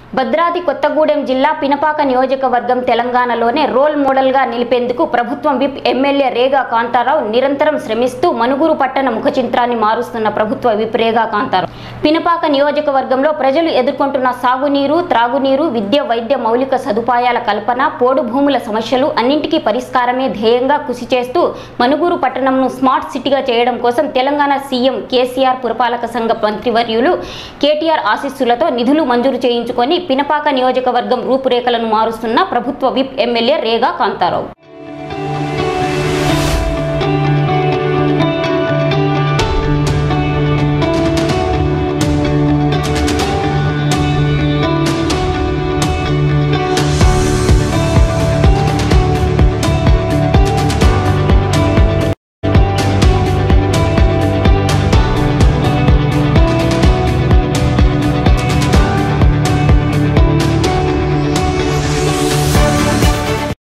భద్రాద్రి కొత్తగూడెం జిల్లా పినపాక నియోజకవర్గం తెలంగాణలోనే రోల్ మోడల్గా నిలిపేందుకు ప్రభుత్వం విప్ ఎమ్మెల్యే రేగా కాంతారావు నిరంతరం శ్రమిస్తూ మనుగురు పట్టణ ముఖ చిత్రాన్ని మారుస్తున్న ప్రభుత్వ విప్ రేగా కాంతారావు పినపాక నియోజకవర్గంలో ప్రజలు ఎదుర్కొంటున్న సాగునీరు త్రాగునీరు విద్య వైద్య మౌలిక సదుపాయాల కల్పన పోడు భూముల సమస్యలు అన్నింటికీ పరిష్కారమే ధ్యేయంగా కృషి చేస్తూ మనుగూరు పట్టణంను స్మార్ట్ సిటీగా చేయడం కోసం తెలంగాణ సీఎం కేసీఆర్ పురపాలక సంఘ మంత్రివర్యులు కేటీఆర్ ఆశీస్సులతో నిధులు మంజూరు చేయించుకొని పినపాక నియోజకవర్గం రూపురేఖలను మారుస్తున్న ప్రభుత్వ విప్ ఎమ్మెల్యే రేగా కాంతారావు